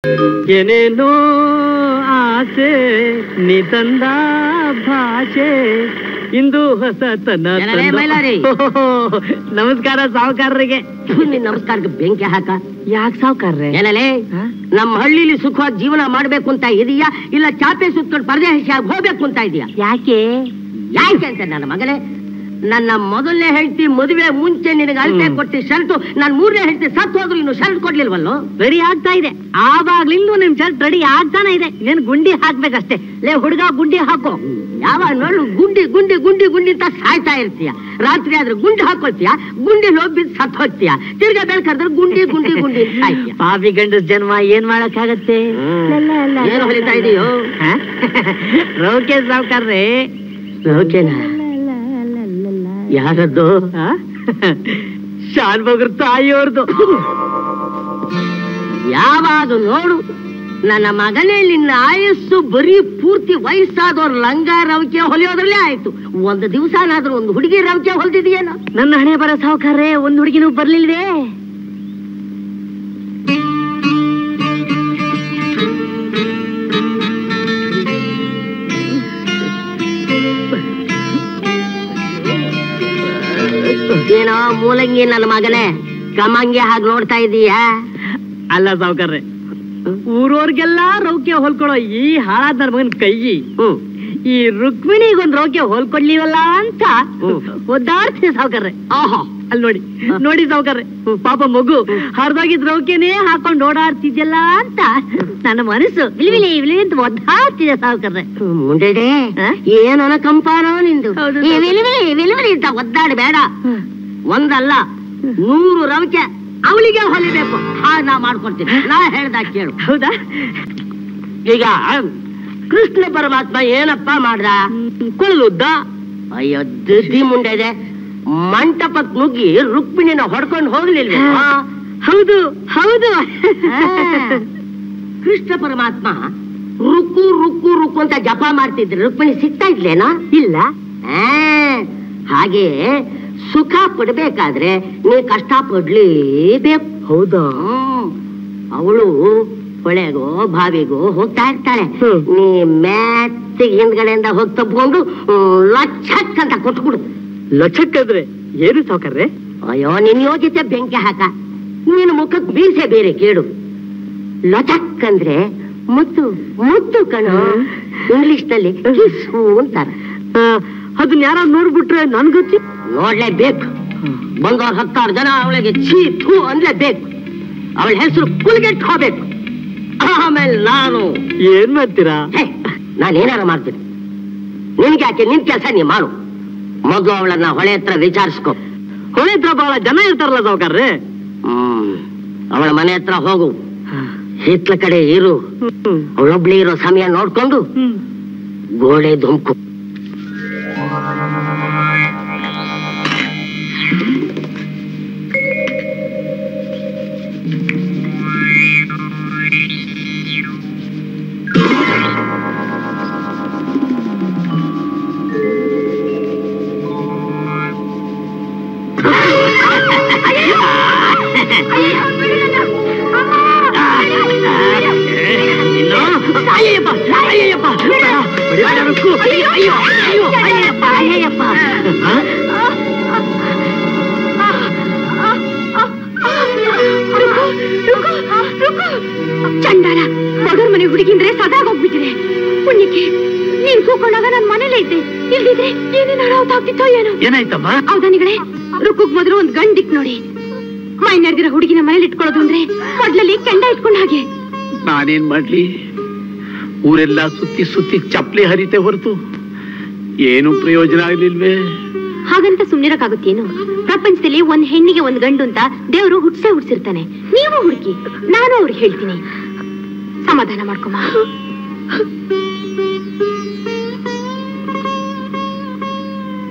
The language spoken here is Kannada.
ಏನೇನೋ ಆಸೆ ನಿತಂದ ಭಾಷೆ ಇಂದು ಹೊಸತನ ಏನಲೇ ತಂದ- ಮೈಲಾರಿ? ಓಹೋ, ನಮಸ್ಕಾರ ಸಾವುಕಾರರಿಗೆ ನಿನ್ ನಮಸ್ಕಾರಕ್ಕೆ ಬೆಂಕಿ ಹಾಕ ಯಾಕೆ ಸಾವುಕಾರ್ರೆ ಏನಲೇ ನಮ್ಮ ಹಳ್ಳಿಲಿ ಸುಖವಾಗಿ ಜೀವನ ಮಾಡ್ಬೇಕು ಅಂತ ಇದೀಯಾ ಇಲ್ಲ ಚಾಪೆ ಸುತ್ಕೊಂಡು ಪರದೇಶಿಯಾಗಿ ಹೋಗ್ಬೇಕು ಅಂತ ಇದೀಯಾ ಯಾಕೆ ಯಾಕೆ ಅಂತ ನನ್ನ ಮಗನೇ ನನ್ನ ಮೊದಲನೇ ಹೆಂಡತಿ ಮದುವೆ ಮುಂಚೆ ನಿನಗೆ ಅಳತೆ ಹ್ಮ್. ಕೊಟ್ಟಿ ಶರ್ಟು ನಾನು ಮೂರನೇ ಹೆಂಡತಿ ಸತ್ತು ಹೋದ್ರು ಇನ್ನು ಶರ್ಟ್ ಕೊಡ್ಲಿಲ್ವಲ್ಲೋ ರೆಡಿ ಆಗ್ತಾ ಇದೆ ಆವಾಗ್ಲಿಂದ ನಿಮ್ ಶರ್ಟ್ ರೆಡಿ ಆಗ್ತಾನೆ ಇದೆ ನೀನ್ ಗುಂಡಿ ಹಾಕ್ಬೇಕಷ್ಟೇ ಲೇ ಹುಡುಗ ಗುಂಡಿ ಹಾಕೋ ಯಾವಾಗ ನೋಡು ಗುಂಡಿ ಗುಂಡಿ ಗುಂಡಿ ಗುಂಡಿ ಅಂತ ಸಾಯ್ತಾ ಇರ್ತೀಯ ರಾತ್ರಿ ಆದ್ರೆ ಗುಂಡಿ ಹಾಕೊಳ್ತೀಯ ಗುಂಡಿ ಬಿದ್ದು ಸತ್ ಹೋಗ್ತೀಯ ತಿರ್ಗಾ ಬೆಳ್ಕಂದ್ರೆ ಗುಂಡಿ ಗುಂಡಿ ಗುಂಡಿ ಅಂತ ಸಾಯ್ತೀಯ ಪಾಪಿ ಗಂಡಸ್ ಜನ್ಮ ಏನ್ ಮಾಡಕ್ಕಾಗತ್ತೆ ಏನು ಹೊಲಿತಾ ಇದೀಯೋ ಹ? ರೌಕೆ ಸಾವುಕಾರ್ರೆ ಓಕೆನಾ ಯಾರದ್ದು ಶಾನ್ ಬಗ್ರ ತಾಯಿಯವ್ರದ್ದು ಯಾವಾಗ ನೋಡು ನನ್ನ ಮಗನೇ ನಿನ್ನ ಆಯಸ್ಸು ಬರೀ ಪೂರ್ತಿ ವಯಸ್ಸಾದವ್ರ ಲಂಗ ರವಿಕೆ ಹೊಲಿಯೋದ್ರಲ್ಲೇ ಆಯ್ತು ಒಂದು ದಿವಸನಾದ್ರೂ ಒಂದು ಹುಡುಗಿ ರವಿಕೆ ಹೊಲ್ದಿದೆಯೇನೋ ನನ್ನ ಹಣೆ ಬರ ಸಾವುಕಾರ್ರೆ ಒಂದ್ ಹುಡುಗಿನೂ ಬರ್ಲಿಲ್ವೇ ಏನೋ ಮೂಲಂಗಿ ನನ್ನ ಮಗನೇ ಕಮಂಗಿ ಹಾಗೆ ನೋಡ್ತಾ ಇದೀಯಾ ಅಲ್ಲ ಸಾವುಕಾರ್ರೆ ಊರವ್ರಿಗೆಲ್ಲ ರೌಕೆ ಹೊಲ್ಕೊಳೋ ಈ ಹಾಳಾದ ನನ್ನ ಮಗನ್ ಕೈ ಹ್ಮ್ ಈ ರುಕ್ಮಿಣಿಗೊಂದ್ ರೌಕೆ ಹೊಲ್ಕೊಡ್ಲಿವಲ್ಲ ಅಂತ ಹ್ಮ್. ಒದ್ದಾಡ್ತೀನಿ ಸಾವುಕಾರ್ರೆ ಆಹಾ ಅಲ್ಲಿ ನೋಡಿ ಹ. ನೋಡಿ ಸಾವುಕಾರ್ರೆ ಪಾಪ ಮಗು ಹರಿದೋಗಿದ್ ರೌಕೆನೇ ಹಾಕೊಂಡ್ ಓಡಾಡ್ತಿದ್ಯಲ್ಲ ಅಂತ ನನ್ನ ಮನಸ್ಸು ವಿಲಿವಿಲಿ ವಿಲಿ ಅಂತ ಒದ್ದಾಡ್ತಿದೆ ಸಾವುಕಾರ್ರೆ ಮುಂಡೆಡೆ ಹ? ಏನನ ಕಂಪಾನೋ ನಿಂದು ಹೌದು, ಈ ಹೌದು. ವಿಲಿವಿಲಿ ವಿಲಿವಿಲಿ ಅಂತ ಒದ್ದಾಡಿ ಬೇಡ ಒಂದಲ್ಲ ನೂರು ರವಿಕೆ ಅವಳಿಗೆ ಹೊಲಿಬೇಕು ಹಾಗೆ ನಾ ಮಾಡ್ಕೊಡ್ತೀನಿ ನಾ ಹೇಳ್ದಾಗ ಕೇಳು ಹೌದಾ ಈಗ ಕೃಷ್ಣ ಪರಮಾತ್ಮ ಏನಪ್ಪ ಮಾಡ್ದ ಕೊಳಲುದ್ದ ಅಯ್ಯೋ ದಿದ್ದಿ ಮುಂಡೆ ಇದೆ ಮಂಟಪಕ್ ನುಗ್ಗಿ ರುಕ್ಮಿಣಿನ ಹೊಡ್ಕೊಂಡು ಹೋಗ್ಲಿಲ್ವೇ ಹಾ. ಹೌದು ಹೌದು ಕೃಷ್ಣ ಪರಮಾತ್ಮ ರುಕ್ಕು ರುಕ್ಕು ರುಕ್ಕು ಅಂತ ಜಪ ಮಾಡ್ತಿದ್ರು ರುಕ್ಮಿಣಿ ಸಿಗ್ತಾ ಇದ್ಲೇನಾ ಇಲ್ಲ ಆ, ಹಾಗೆ ಸುಖ ಪಡ್ಬೇಕಾದ್ರೆ ನೀ ಕಷ್ಟ ಪಡ್ಲೇಬೇಕು ಹೌದಾ ಅವಳು ಹೊಳೆಗೋ ಬಾವಿಗೋ ಹೋಗ್ತಾ ಇರ್ತಾಳೆ ಹ್ಮ್. ನೀ ಮ್ಯಾತ್ತಿಗೆ ಹಿಂದ್ಗಡೆಯಿಂದ ಹೋಗಿ ತಪ್ಕೊಂಡು ಲಚ್ಚಕ್ ಅಂತ ಕೊಟ್ಬಿಡು ಲಕ್ಷಕ್ಕಂದ್ರೆ ಏನು ಸಾವುಕಾರ್ರೆ ಅಯ್ಯೋ ನಿನ್ ಯೋಗ್ಯತೆ ಬೆಂಕಿ ಹಾಕ ನಿನ್ನ ಮುಖಕ್ ಬೀಸೆ ಬೇರೆ ಕೇಳು ಲಚಕ್ ಅಂದ್ರೆ ಮುತ್ತು ಮುತ್ತು ಕಣು ಹ್ಮ್. ಇಂಗ್ಲಿಷ್ ನಲ್ಲಿ ಕಿಸ್ಸು ಅಂತಾರ ಆ, ಅದನ್ನ ಯಾರ ನೋಡ್ಬಿಟ್ರೆ ನನ್ಗೊತ್ತಿ ನೋಡ್ಲೇಬೇಕು ಬಂದವ್ರ ಹತ್ತಾರು ಜನ ಅವಳಿಗೆ ಛೀ ಥೂ ಅನ್ಲೇಬೇಕು ಅವಳ ಹೆಸರು ಕುಲ್ಗೆಟ್ ಹೋಗ್ಬೇಕು ಆಮೇಲೆ ನಾನು ಏನ್ ಮಾಡ್ತೀರಾ ಹೇ, ನಾನು ಏನಾರ ಮಾಡ್ತೀನಿ ನಿನ್ಗೆ ಯಾಕೆ ನಿನ್ ಕೆಲಸ ನೀ ಮಾಡು ಮೊದಲು ಅವಳನ್ನ ಹೊಳೆ ಹತ್ರ ವಿಚಾರಿಸ್ಕೊ ಹೊಳೆ ಹತ್ರ ಬಹಳ ಜನ ಇರ್ತಾರಲ್ಲ ಸಾವುಕಾರ್ರೆ ಹ್ಮ್ ಅವಳ ಮನೆ ಹತ್ರ ಹೋಗು ಹಿತ್ಲ ಕಡೆ ಇರು ಹ್ಮ್. ಅವಳೊಬ್ಳಿ ಇರೋ ಸಮಯ ನೋಡ್ಕೊಂಡು ಹ್ಮ್. ಗೋಡೆ ಧುಮ್ಕು ಇನ್ನು? ಅಯ್ಯಯ್ಯಪ್ಪ, ಅಯ್ಯಯ್ಯಪ್ಪ, ಬೇಡ, ಬೇಡ, ರುಕ್ಕು. ಅಯ್ಯೋ, ಅಯ್ಯೋ, ಅಯ್ಯಯ್ಯಪ್ಪ, ಅಯ್ಯಯ್ಯಪ್ಪ. ಆ? ಚಂಡಾಲ ಮಗನ ಮನೆ ಹುಡುಗಿಂದ್ರೆ ಸದಾಗೋಗ್ಬಿಟ್ಟಿದೆ ಪುಣ್ಯಕ್ಕೆ ನೀನ್ ಕೂಕೊಂಡಾಗ ನಾನ್ ಮನೇಲೇ ಇದ್ದೆ ಇಲ್ದಿದ್ರೆ ಏನೇನ್ ಅನಾಹುತ ಆಗ್ತಿತ್ತೋ ಏನೋ ಏನಾಯ್ತಮ್ಮ ಹೌದಾ ನಿಗಳೇ ರುಕ್ಕುಗ್ ಮೊದಲು ಒಂದ್ ಗಂಡಿಕ್ ನೋಡಿ ಮೈ ನಡೆದಿರೋ ಹುಡುಗಿನ ಮನೇಲಿ ಇಟ್ಕೊಳ್ಳೋದು ಅಂದ್ರೆ ಮೊದ್ಲಲ್ಲಿ ಕೆಂಡ ಇಟ್ಕೊಂಡ್ ಹಾಗೆ ನಾನೇನ್ ಮಾಡ್ಲಿ ಊರೆಲ್ಲ ಸುತ್ತಿ ಸುತ್ತಿ ಚಪ್ಲಿ ಹರಿತೆ ಹೊರತು ಏನು ಪ್ರಯೋಜನ ಆಗ್ಲಿಲ್ವೇ ಹಾಗಂತ ಸುಮ್ನಿರಕ್ಕಾಗುತ್ತೇನು ಪ್ರಪಂಚದಲ್ಲಿ ಒಂದ್ ಹೆಣ್ಣಿಗೆ ಒಂದ್ ಗಂಡು ಅಂತ ದೇವರು ಹುಟ್ಸೇ ಹುಡ್ಸಿರ್ತಾನೆ ನೀವು ಹುಡುಕಿ ನಾನು ಅವ್ರಿಗೆ ಹೇಳ್ತೀನಿ ಸಮಾಧಾನ ಮಾಡ್ಕೊಮ್ಮ